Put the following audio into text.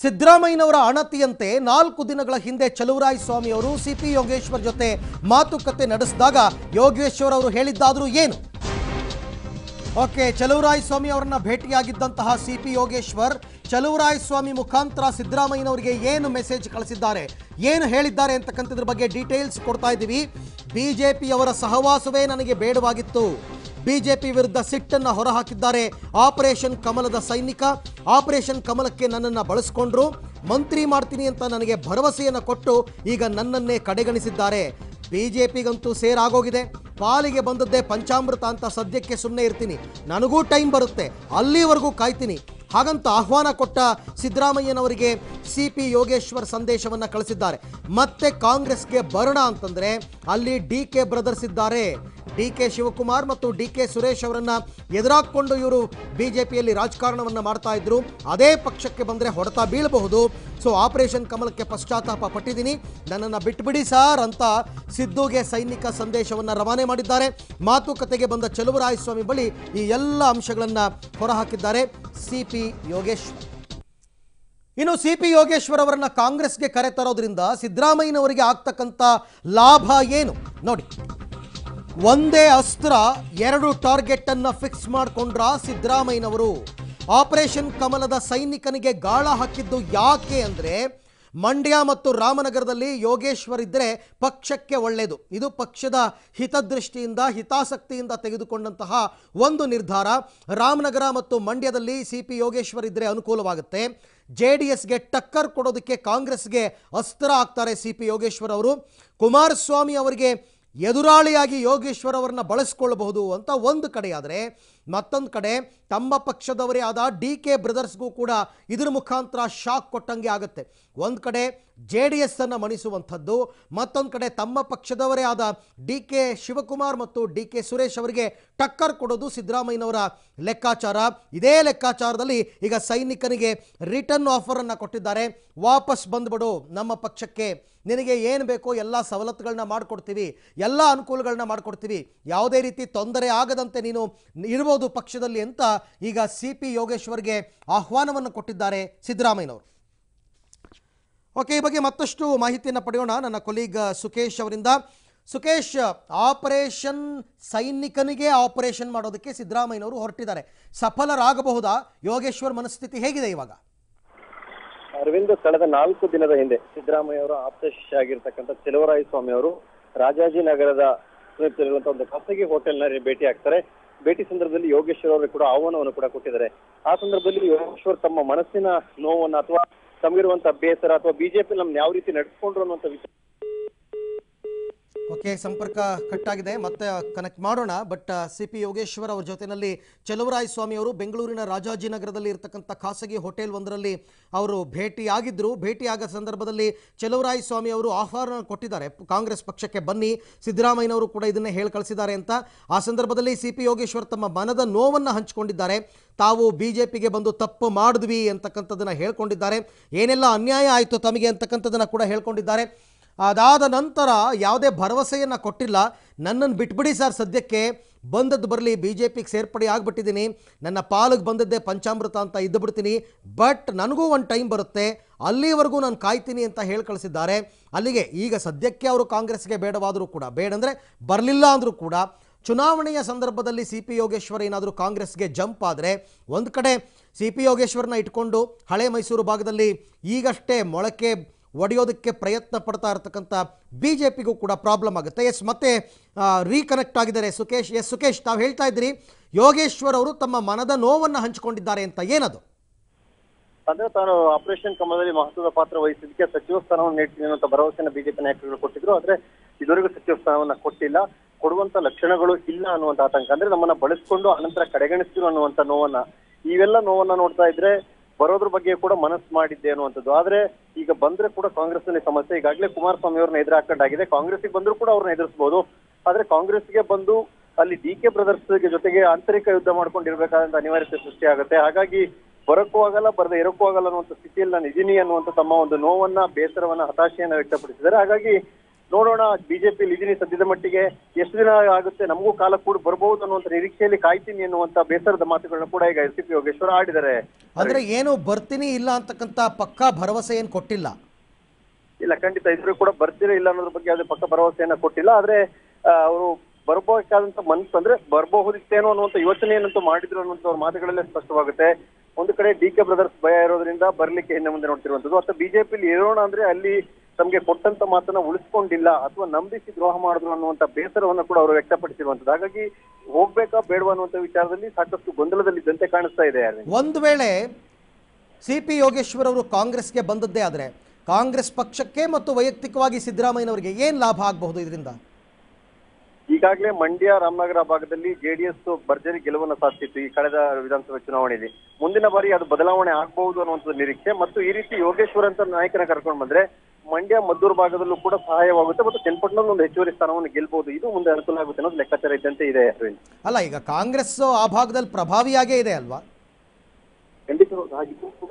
ಸಿದ್ದರಾಮಯ್ಯನವರ ಅಣತಿಯಂತೆ ನಾಲ್ಕು ದಿನಗಳ ಹಿಂದೆ ಚಲುವರಾಯ ಸ್ವಾಮಿ ಅವರು ಸಿ ಪಿ ಯೋಗೇಶ್ವರ್ ಜೊತೆ ಮಾತುಕತೆ ನಡೆಸಿದಾಗ ಯೋಗೇಶ್ವರ್ ಅವರು ಹೇಳಿದ್ದಾದರೂ ಏನು ಓಕೆ ಚಲುವರಾಯ ಸ್ವಾಮಿ ಅವರನ್ನ ಭೇಟಿಯಾಗಿದ್ದಂತಹ ಸಿ ಪಿ ಯೋಗೇಶ್ವರ್ ಚಲುವರಾಯ ಸ್ವಾಮಿ ಮುಖಾಂತರ ಸಿದ್ದರಾಮಯ್ಯನವರಿಗೆ ಏನು ಮೆಸೇಜ್ ಕಳಿಸಿದ್ದಾರೆ ಏನು ಹೇಳಿದ್ದಾರೆ ಅಂತಕ್ಕಂಥದ್ರ ಬಗ್ಗೆ ಡೀಟೇಲ್ಸ್ ಕೊಡ್ತಾ ಇದ್ದೀವಿ ಬಿಜೆಪಿಯವರ ಸಹವಾಸವೇ ನನಗೆ ಬೇಡವಾಗಿತ್ತು ಬಿಜೆಪಿ ವಿರುದ್ಧ ಸಿಟ್ಟನ್ನ ಹೊರಹಾಕಿದ್ದಾರೆ ಆಪರೇಷನ್ ಕಮಲದ ಸೈನಿಕ ಆಪರೇಷನ್ ಕಮಲಕ್ಕೆ ನನ್ನನ್ನು ಬಳಸ್ಕೊಂಡ್ರು ಮಂತ್ರಿ ಮಾಡ್ತೀನಿ ಅಂತ ನನಗೆ ಭರವಸೆಯನ್ನು ಕೊಟ್ಟು ಈಗ ನನ್ನನ್ನೇ ಕಡೆಗಣಿಸಿದ್ದಾರೆ ಬಿಜೆಪಿಗಂತೂ ಸೇರಾಗೋಗಿದೆ ಪಾಲಿಗೆ ಬಂದದ್ದೇ ಪಂಚಾಮೃತ ಅಂತ ಸದ್ಯಕ್ಕೆ ಸುಮ್ಮನೆ ಇರ್ತೀನಿ ನನಗೂ ಟೈಮ್ ಬರುತ್ತೆ ಅಲ್ಲಿವರೆಗೂ ಕಾಯ್ತೀನಿ ಹಾಗಂತ ಆಹ್ವಾನ ಕೊಟ್ಟ ಸಿದ್ದರಾಮಯ್ಯನವರಿಗೆ ಸಿ ಪಿ ಯೋಗೇಶ್ವರ್ ಸಂದೇಶವನ್ನು ಕಳಿಸಿದ್ದಾರೆ ಮತ್ತೆ ಕಾಂಗ್ರೆಸ್ಗೆ ಬರೋಣ ಅಂತಂದ್ರೆ ಅಲ್ಲಿ ಡಿ ಕೆ ಬ್ರದರ್ಸ್ ಇದ್ದಾರೆ ಡಿ ಕೆ ಶಿವಕುಮಾರ್ ಮತ್ತು ಡಿ ಕೆ ಸುರೇಶ್ ಅವರನ್ನ ಎದುರಾಕೊಂಡು ಇವರು ಬಿಜೆಪಿಯಲ್ಲಿ ರಾಜಕಾರಣವನ್ನ ಮಾಡ್ತಾ ಇದ್ರು ಅದೇ ಪಕ್ಷಕ್ಕೆ ಬಂದರೆ ಹೊಡೆತ ಬೀಳಬಹುದು ಸೊ ಆಪರೇಷನ್ ಕಮಲಕ್ಕೆ ಪಶ್ಚಾತ್ತಾಪ ಪಟ್ಟಿದ್ದೀನಿ ನನ್ನನ್ನು ಬಿಟ್ಬಿಡಿ ಸಾರ್ ಅಂತ ಸಿದ್ದುಗೆ ಸೈನಿಕ ಸಂದೇಶವನ್ನು ರವಾನೆ ಮಾಡಿದ್ದಾರೆ ಮಾತುಕತೆಗೆ ಬಂದ ಚಲುವರಾಯಸ್ವಾಮಿ ಬಳಿ ಈ ಎಲ್ಲ ಅಂಶಗಳನ್ನು ಹೊರಹಾಕಿದ್ದಾರೆ ಸಿ ಪಿ ಯೋಗೇಶ್ವರ್ ಇನ್ನು ಸಿ ಪಿ ಯೋಗೇಶ್ವರ್ ಅವರನ್ನ ಕಾಂಗ್ರೆಸ್ಗೆ ಕರೆ ತರೋದ್ರಿಂದ ಸಿದ್ದರಾಮಯ್ಯನವರಿಗೆ ಆಗ್ತಕ್ಕಂಥ ಲಾಭ ಏನು ನೋಡಿ ಒಂದೇ ಅಸ್ತ್ರ ಎರಡು ಟಾರ್ಗೆಟ್ ಅನ್ನ ಫಿಕ್ಸ್ ಮಾಡಿಕೊಂಡ್ರ ಸಿದ್ದರಾಮಯ್ಯನವರು ಆಪರೇಷನ್ ಕಮಲದ ಸೈನಿಕನಿಗೆ ಗಾಳ ಹಾಕಿದ್ದು ಯಾಕೆ ಅಂದ್ರೆ ಮಂಡ್ಯ ಮತ್ತು ರಾಮನಗರದಲ್ಲಿ ಯೋಗೇಶ್ವರ್ ಇದ್ದರೆ ಪಕ್ಷಕ್ಕೆ ಒಳ್ಳೆಯದು ಇದು ಪಕ್ಷದ ಹಿತದೃಷ್ಟಿಯಿಂದ ಹಿತಾಸಕ್ತಿಯಿಂದ ತೆಗೆದುಕೊಂಡಂತಹ ಒಂದು ನಿರ್ಧಾರ ರಾಮನಗರ ಮತ್ತು ಮಂಡ್ಯದಲ್ಲಿ ಸಿ ಪಿ ಯೋಗೇಶ್ವರ್ ಇದ್ದರೆ ಅನುಕೂಲವಾಗುತ್ತೆ ಜೆ ಡಿ ಎಸ್ಗೆ ಟಕ್ಕರ್ ಕೊಡೋದಕ್ಕೆ ಕಾಂಗ್ರೆಸ್ಗೆ ಅಸ್ತ್ರ ಆಗ್ತಾರೆ ಸಿ ಪಿ ಯೋಗೇಶ್ವರ್ ಅವರು ಕುಮಾರಸ್ವಾಮಿ ಅವರಿಗೆ ಎದುರಾಳಿಯಾಗಿ ಯೋಗೇಶ್ವರ್ ಅವರನ್ನ ಬಳಸ್ಕೊಳ್ಬಹುದು ಅಂತ ಒಂದು ಕಡೆಯಾದರೆ ಮತ್ತೊಂದು ಕಡೆ ತಮ್ಮ ಪಕ್ಷದವರೇ ಆದ ಡಿ ಕೆ ಬ್ರದರ್ಸ್ಗೂ ಕೂಡ ಇದರ ಮುಖಾಂತರ ಶಾಕ್ ಕೊಟ್ಟಂಗೆ ಆಗುತ್ತೆ ಒಂದು ಕಡೆ ಜೆ ಡಿ ಎಸ್ ಅನ್ನು ಮಣಿಸುವಂಥದ್ದು ಮತ್ತೊಂದು ಕಡೆ ತಮ್ಮ ಪಕ್ಷದವರೇ ಆದ ಡಿ ಕೆ ಶಿವಕುಮಾರ್ ಮತ್ತು ಡಿ ಕೆ ಸುರೇಶ್ ಅವರಿಗೆ ಟಕ್ಕರ್ ಕೊಡೋದು ಸಿದ್ದರಾಮಯ್ಯನವರ ಲೆಕ್ಕಾಚಾರ ಇದೇ ಲೆಕ್ಕಾಚಾರದಲ್ಲಿ ಈಗ ಸೈನಿಕನಿಗೆ ರಿಟರ್ನ್ ಆಫರನ್ನು ಕೊಟ್ಟಿದ್ದಾರೆ ವಾಪಸ್ ಬಂದ್ಬಿಡು ನಮ್ಮ ಪಕ್ಷಕ್ಕೆ ನಿನಗೆ ಏನು ಬೇಕೋ ಎಲ್ಲ ಸವಲತ್ತುಗಳನ್ನ ಮಾಡಿಕೊಡ್ತೀವಿ ಎಲ್ಲ ಅನುಕೂಲಗಳನ್ನ ಮಾಡಿಕೊಡ್ತೀವಿ ಯಾವುದೇ ರೀತಿ ತೊಂದರೆ ಆಗದಂತೆ ನೀನು ಇರ್ಬೋದು ಪಕ್ಷದಲ್ಲಿ ಅಂತ ಈಗ ಸಿ ಪಿ ಯೋಗೇಶ್ವರ್ಗೆ ಆಹ್ವಾನವನ್ನು ಕೊಟ್ಟಿದ್ದಾರೆ ಸಿದ್ದರಾಮಯ್ಯನವರು ಓಕೆ ಈ ಬಗ್ಗೆ ಮತ್ತಷ್ಟು ಮಾಹಿತಿಯನ್ನು ಪಡೆಯೋಣ ನನ್ನ ಕೊಲೀಗ್ ಸುಕೇಶ್ ಅವರಿಂದ ಸುಕೇಶ್ ಆಪರೇಷನ್ ಸೈನಿಕನಿಗೆ ಆಪರೇಷನ್ ಮಾಡೋದಕ್ಕೆ ಸಿದ್ದರಾಮಯ್ಯನವರು ಹೊರಟಿದ್ದಾರೆ ಸಫಲರಾಗಬಹುದಾ ಯೋಗೇಶ್ವರ್ ಮನಸ್ಥಿತಿ ಹೇಗಿದೆ ಇವಾಗ ಅರವಿಂದ್ ಕಳೆದ ನಾಲ್ಕು ದಿನದ ಹಿಂದೆ ಸಿದ್ದರಾಮಯ್ಯ ಅವರ ಆಪ್ತ ಶಿಷ್ಯ ಆಗಿರ್ತಕ್ಕಂಥ ಚೆಲುವರಾಯ ಸ್ವಾಮಿ ಅವರು ರಾಜಾಜಿನಗರದ ಸಮೀಪದಲ್ಲಿರುವಂತಹ ಒಂದು ಖಾಸಗಿ ಹೋಟೆಲ್ನಲ್ಲಿ ಭೇಟಿ ಆಗ್ತಾರೆ ಭೇಟಿ ಸಂದರ್ಭದಲ್ಲಿ ಯೋಗೇಶ್ವರ್ ಅವರು ಕೂಡ ಆಹ್ವಾನವನ್ನು ಕೂಡ ಕೊಟ್ಟಿದ್ದಾರೆ ಆ ಸಂದರ್ಭದಲ್ಲಿ ಯೋಗೇಶ್ವರ್ ತಮ್ಮ ಮನಸ್ಸಿನ ನೋವನ್ನು ಅಥವಾ ತಮಗಿರುವಂತಹ ಬೇಸರ ಅಥವಾ ಬಿಜೆಪಿ ನಮ್ನ ಯಾವ ರೀತಿ ನಡೆಸ್ಕೊಂಡ್ರು ಅನ್ನುವಂಥ ವಿಚಾರ ಓಕೆ ಸಂಪರ್ಕ ಕಟ್ಟಾಗಿದೆ ಮತ್ತೆ ಕನೆಕ್ಟ್ ಮಾಡೋಣ ಬಟ್ ಸಿ ಪಿ ಯೋಗೇಶ್ವರ್ ಅವ್ರ ಜೊತೆಯಲ್ಲಿ ಚಲುವರಾಯ ಸ್ವಾಮಿ ಅವರು ಬೆಂಗಳೂರಿನ ರಾಜಾಜಿನಗರದಲ್ಲಿ ಇರತಕ್ಕಂಥ ಖಾಸಗಿ ಹೋಟೆಲ್ ಒಂದರಲ್ಲಿ ಅವರು ಭೇಟಿಯಾಗಿದ್ದರು ಭೇಟಿಯಾದ ಸಂದರ್ಭದಲ್ಲಿ ಚಲುವರಾಯ ಸ್ವಾಮಿ ಅವರು ಆಹ್ವಾನ ಕೊಟ್ಟಿದ್ದಾರೆ ಕಾಂಗ್ರೆಸ್ ಪಕ್ಷಕ್ಕೆ ಬನ್ನಿ ಸಿದ್ದರಾಮಯ್ಯನವರು ಕೂಡ ಇದನ್ನೇ ಹೇಳಿ ಕಳಿಸಿದ್ದಾರೆ ಅಂತ ಆ ಸಂದರ್ಭದಲ್ಲಿ ಸಿ ಪಿ ಯೋಗೇಶ್ವರ್ ತಮ್ಮ ಮನದ ನೋವನ್ನು ಹಂಚಿಕೊಂಡಿದ್ದಾರೆ ತಾವು ಬಿ ಜೆ ಪಿಗೆ ಬಂದು ತಪ್ಪು ಮಾಡಿದ್ವಿ ಅಂತಕ್ಕಂಥದ್ದನ್ನು ಹೇಳ್ಕೊಂಡಿದ್ದಾರೆ ಏನೆಲ್ಲ ಅನ್ಯಾಯ ಆಯಿತು ತಮಗೆ ಅಂತಕ್ಕಂಥದ್ದನ್ನು ಕೂಡ ಹೇಳ್ಕೊಂಡಿದ್ದಾರೆ ಅದಾದ ನಂತರ ಯಾವುದೇ ಭರವಸೆಯನ್ನು ಕೊಟ್ಟಿಲ್ಲ ನನ್ನನ್ನು ಬಿಟ್ಬಿಡಿ ಸರ್ ಸದ್ಯಕ್ಕೆ ಬಂದದ್ದು ಬರಲಿ ಬಿ ಜೆ ಪಿಗೆ ಸೇರ್ಪಡೆ ಆಗಿಬಿಟ್ಟಿದ್ದೀನಿ ನನ್ನ ಪಾಲಿಗೆ ಬಂದದ್ದೇ ಪಂಚಾಮೃತ ಅಂತ ಇದ್ದು ಬಿಡ್ತೀನಿ ಬಟ್ ನನಗೂ ಒಂದು ಟೈಮ್ ಬರುತ್ತೆ ಅಲ್ಲಿವರೆಗೂ ನಾನು ಕಾಯ್ತೀನಿ ಅಂತ ಹೇಳಿ ಕಳಿಸಿದ್ದಾರೆ ಅಲ್ಲಿಗೆ ಈಗ ಸದ್ಯಕ್ಕೆ ಅವರು ಕಾಂಗ್ರೆಸ್ಗೆ ಬೇಡವಾದರೂ ಕೂಡ ಬೇಡಂದರೆ ಬರಲಿಲ್ಲ ಅಂದರೂ ಕೂಡ ಚುನಾವಣೆಯ ಸಂದರ್ಭದಲ್ಲಿ ಸಿ ಪಿ ಯೋಗೇಶ್ವರ್ ಏನಾದರೂ ಕಾಂಗ್ರೆಸ್ಗೆ ಜಂಪ್ ಆದರೆ ಒಂದು ಕಡೆ ಸಿ ಪಿ ಯೋಗೇಶ್ವರನ್ನ ಇಟ್ಕೊಂಡು ಹಳೆ ಮೈಸೂರು ಭಾಗದಲ್ಲಿ ಈಗಷ್ಟೇ ಮೊಳಕೆ ಒಡೆಯೋದಕ್ಕೆ ಪ್ರಯತ್ನ ಪಡ್ತಾ ಇರತಕ್ಕಂಥ ಬಿ ಜೆ ಪಿಗೂ ಕೂಡ ಪ್ರಾಬ್ಲಮ್ ಆಗುತ್ತೆ ಎಸ್ ಮತ್ತೆ ರೀಕನೆಕ್ಟ್ ಆಗಿದ್ದಾರೆ ಸುಕೇಶ್ ಎಸ್ ಸುಕೇಶ್ ತಾವು ಹೇಳ್ತಾ ಇದ್ದೀರಿ ಯೋಗೇಶ್ವರ್ ಅವರು ತಮ್ಮ ಮನದ ನೋವನ್ನು ಹಂಚಿಕೊಂಡಿದ್ದಾರೆ ಅಂತ ಏನದು ಅಂದ್ರೆ ತಾನು ಆಪರೇಷನ್ ಕಮಲದಲ್ಲಿ ಮಹತ್ವದ ಪಾತ್ರ ವಹಿಸಿದ್ದಕ್ಕೆ ಸಚಿವ ಸ್ಥಾನವನ್ನು ನೀಡ್ತೀನಿ ಅನ್ನುವಂಥ ಭರವಸೆನ ಬಿಜೆಪಿ ನಾಯಕರುಗಳು ಕೊಟ್ಟಿದ್ರು ಆದ್ರೆ ಇದುವರೆಗೂ ಸಚಿವ ಸ್ಥಾನವನ್ನ ಕೊಟ್ಟಿಲ್ಲ ಕೊಡುವಂತ ಲಕ್ಷಣಗಳು ಇಲ್ಲ ಅನ್ನುವಂತ ಆತಂಕ ಅಂದ್ರೆ ನಮ್ಮನ್ನ ಬಳಸ್ಕೊಂಡು ಅನಂತರ ಕಡೆಗಣಿಸಿದ್ರು ಅನ್ನುವಂತ ನೋವನ್ನ ಇವೆಲ್ಲ ನೋವನ್ನ ನೋಡ್ತಾ ಇದ್ರೆ ಬರೋದ್ರ ಬಗ್ಗೆ ಕೂಡ ಮನಸ್ಸು ಮಾಡಿದ್ದೆ ಅನ್ನುವಂಥದ್ದು ಆದ್ರೆ ಈಗ ಬಂದ್ರೆ ಕೂಡ ಕಾಂಗ್ರೆಸ್ ನಲ್ಲಿ ಸಮಸ್ಯೆ ಈಗಾಗಲೇ ಕುಮಾರಸ್ವಾಮಿ ಅವ್ರನ್ನ ಎದುರು ಹಾಕೊಂಡಾಗಿದೆ ಕಾಂಗ್ರೆಸ್ಗೆ ಬಂದ್ರು ಕೂಡ ಅವ್ರನ್ನ ಎದುರಿಸಬಹುದು ಆದ್ರೆ ಕಾಂಗ್ರೆಸ್ಗೆ ಬಂದು ಅಲ್ಲಿ ಡಿ ಕೆ ಬ್ರದರ್ಸ್ ಜೊತೆಗೆ ಆಂತರಿಕ ಯುದ್ಧ ಮಾಡ್ಕೊಂಡಿರ್ಬೇಕಾದಂತ ಅನಿವಾರ್ಯತೆ ಸೃಷ್ಟಿ ಆಗುತ್ತೆ ಹಾಗಾಗಿ ಬರಕ್ಕೂ ಆಗಲ್ಲ ಬರದೆ ಇರೋಕ್ಕೂ ಆಗಲ್ಲ ಅನ್ನುವಂಥ ಸ್ಥಿತಿಯಲ್ಲಿ ನಾನು ಇದೀನಿ ಅನ್ನುವಂಥ ತಮ್ಮ ಒಂದು ನೋವನ್ನ ಬೇಸರವನ್ನ ಹತಾಶೆಯನ್ನ ವ್ಯಕ್ತಪಡಿಸಿದ್ದಾರೆ ಹಾಗಾಗಿ ನೋಡೋಣ ಬಿಜೆಪಿ ಇದೀನಿ ಸದ್ಯದ ಮಟ್ಟಿಗೆ ಎಷ್ಟು ದಿನ ಆಗುತ್ತೆ ನಮಗೂ ಕಾಲ ಕೂಡ ಬರಬಹುದು ಅನ್ನುವಂತ ನಿರೀಕ್ಷೆಯಲ್ಲಿ ಕಾಯ್ತೀನಿ ಅನ್ನುವಂತ ಬೇಸರದ ಮಾತುಗಳನ್ನ ಕೂಡ ಈಗ ಎಸ್ ಸಿ ಪಿ ಯೋಗೇಶ್ವರ ಆಡಿದ್ದಾರೆ ಅಂದ್ರೆ ಏನು ಬರ್ತೀನಿ ಇಲ್ಲ ಅಂತಕ್ಕಂಥ ಪಕ್ಕಾ ಭರವಸೆ ಏನು ಕೊಟ್ಟಿಲ್ಲ ಇಲ್ಲ ಖಂಡಿತ ಇದ್ರು ಕೂಡ ಬರ್ತೀರಾ ಇಲ್ಲ ಅನ್ನೋದ್ರ ಬಗ್ಗೆ ಯಾವುದೇ ಪಕ್ಕ ಭರವಸೆಯನ್ನ ಕೊಟ್ಟಿಲ್ಲ ಆದ್ರೆ ಅವರು ಬರ್ಬೇಕಾದಂತ ಮನ್ಸು ಅಂದ್ರೆ ಬರಬಹುದಿತ್ತೇನೋ ಅನ್ನುವಂತ ಯೋಚನೆಯನ್ನಂತೂ ಮಾಡಿದ್ರು ಅನ್ನುವಂತ ಅವ್ರ ಮಾತುಗಳಲ್ಲೇ ಸ್ಪಷ್ಟವಾಗುತ್ತೆ ಒಂದು ಕಡೆ ಡಿ ಕೆ ಬ್ರದರ್ಸ್ ಭಯ ಇರೋದ್ರಿಂದ ಬರ್ಲಿಕ್ಕೆ ಹಿಂದೆ ಮುಂದೆ ನೋಡ್ತಿರುವಂತದ್ದು ಅಥವಾ ಬಿಜೆಪಿಲಿ ಇರೋಣ ಅಂದ್ರೆ ಅಲ್ಲಿ ತಮಗೆ ಕೊಟ್ಟಂತ ಮಾತನ್ನ ಉಳಿಸ್ಕೊಂಡಿಲ್ಲ ಅಥವಾ ನಂಬಿಸಿ ದ್ರೋಹ ಮಾಡಿದ್ರು ಅನ್ನುವಂತ ಬೇಸರವನ್ನ ಕೂಡ ಅವರು ವ್ಯಕ್ತಪಡಿಸಿರುವಂತದ್ದು ಹಾಗಾಗಿ ಹೋಗ್ಬೇಕಾ ಬೇಡವಾ ಅನ್ನುವಂತ ವಿಚಾರದಲ್ಲಿ ಸಾಕಷ್ಟು ಗೊಂದಲದಲ್ಲಿದ್ದಂತೆ ಕಾಣಿಸ್ತಾ ಇದೆ ಅರವಿಂದ್ ಒಂದು ವೇಳೆ ಸಿ ಪಿ ಯೋಗೇಶ್ವರ್ ಅವರು ಕಾಂಗ್ರೆಸ್ಗೆ ಬಂದದ್ದೇ ಆದರೆ ಕಾಂಗ್ರೆಸ್ ಪಕ್ಷಕ್ಕೆ ಮತ್ತು ವೈಯಕ್ತಿಕವಾಗಿ ಸಿದ್ದರಾಮಯ್ಯನವರಿಗೆ ಏನು ಲಾಭ ಆಗಬಹುದು ಇದರಿಂದ ಈಗಾಗಲೇ ಮಂಡ್ಯ ರಾಮನಗರ ಭಾಗದಲ್ಲಿ ಜೆಡಿಎಸ್ ಭರ್ಜರಿ ಗೆಲುವನ್ನು ಸಾಧಿಸಿತ್ತು ಈ ಕಳೆದ ವಿಧಾನಸಭೆ ಚುನಾವಣೆಯಲ್ಲಿ ಮುಂದಿನ ಬಾರಿ ಅದು ಬದಲಾವಣೆ ಆಗಬಹುದು ಅನ್ನುವಂಥದ್ದು ನಿರೀಕ್ಷೆ ಮತ್ತು ಈ ರೀತಿ ಯೋಗೇಶ್ವರ್ ಅಂತ ನಾಯಕನ ಕರ್ಕೊಂಡು ಬಂದ್ರೆ ಮಂಡ್ಯ ಮದ್ದೂರು ಭಾಗದಲ್ಲೂ ಕೂಡ ಸಹಾಯವಾಗುತ್ತೆ ಮತ್ತು ಚನ್ನಪಟ್ಟಣದಲ್ಲಿ ಒಂದು ಹೆಚ್ಚುವರಿ ಸ್ಥಾನವನ್ನು ಗೆಲ್ಬಹುದು ಇದು ಮುಂದೆ ಅನುಕೂಲ ಆಗುತ್ತೆ ಅನ್ನೋದು ಲೆಕ್ಕಾಚಾರ ಇದ್ದಂತೆ ಇದೆ ಅರವಿಂದ್ ಅಲ್ಲ ಈಗ ಕಾಂಗ್ರೆಸ್ ಆ ಭಾಗದಲ್ಲಿ ಪ್ರಭಾವಿಯಾಗೇ ಇದೆ ಅಲ್ವಾ ಖಂಡಿತವಾಗ್ಲೂ ಹಾಗಿತ್ತು